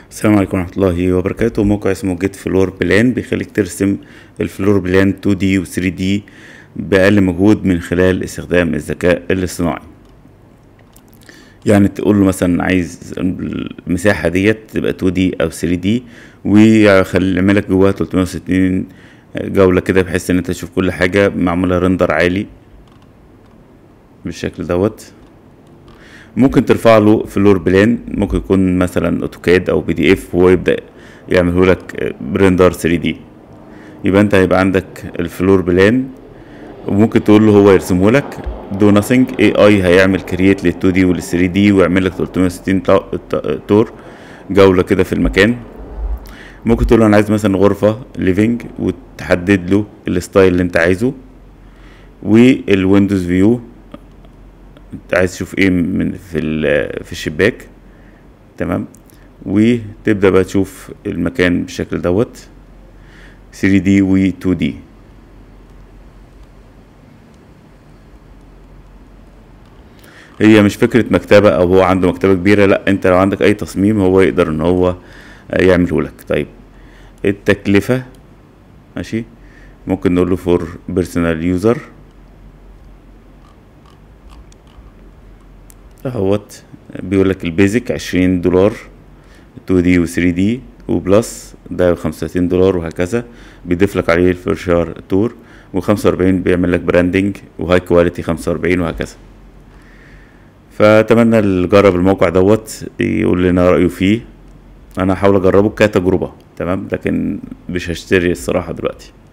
السلام عليكم ورحمة الله وبركاته موقع اسمه جيت فلور بلان بيخليك ترسم الفلور بلان 2D و 3D بأقل مجهود من خلال استخدام الذكاء الاصطناعي يعني تقول له مثلا عايز المساحة ديت تبقى 2D أو 3D ويعملك جواها 360 جولة كده بحيث إن أنت تشوف كل حاجة معمولة رندر عالي بالشكل دوت ممكن ترفع له فلور بلان ممكن يكون مثلا اوتوكاد او بي دي اف وهو يبدا يعمله لك بريندر 3 دي يبقى انت هيبقى عندك الفلور بلان وممكن تقول له هو يرسمه لك دو ناثينج اي اي هيعمل كرييت لل 2 دي وال 3 دي ويعمل لك 360 تور جوله كده في المكان ممكن تقول له انا عايز مثلا غرفه ليفنج وتحدد له الستايل اللي انت عايزه والويندوز فيو انت عايز تشوف ايه من في في الشباك تمام وتبدا بقى تشوف المكان بالشكل دوت 3 دي و 2 دي هي مش فكرة مكتبة او هو عنده مكتبة كبيرة لا انت لو عندك اي تصميم هو يقدر ان هو يعمله لك طيب التكلفة ماشي ممكن نقول له فور بيرسونال يوزر اهوت بيقول لك البيزك عشرين دولار 2 دي و 3 دي وبلس ده خمسة وتلاتين دولار وهكذا بيضيف لك عليه الفرشار تور وخمسة وأربعين بيعمل لك براندنج وهاي كواليتي خمسة وأربعين وهكذا فأتمنى اللي جرب الموقع دوت يقول لنا رأيه فيه أنا هحاول أجربه كتجربة تمام لكن مش هشتري الصراحة دلوقتي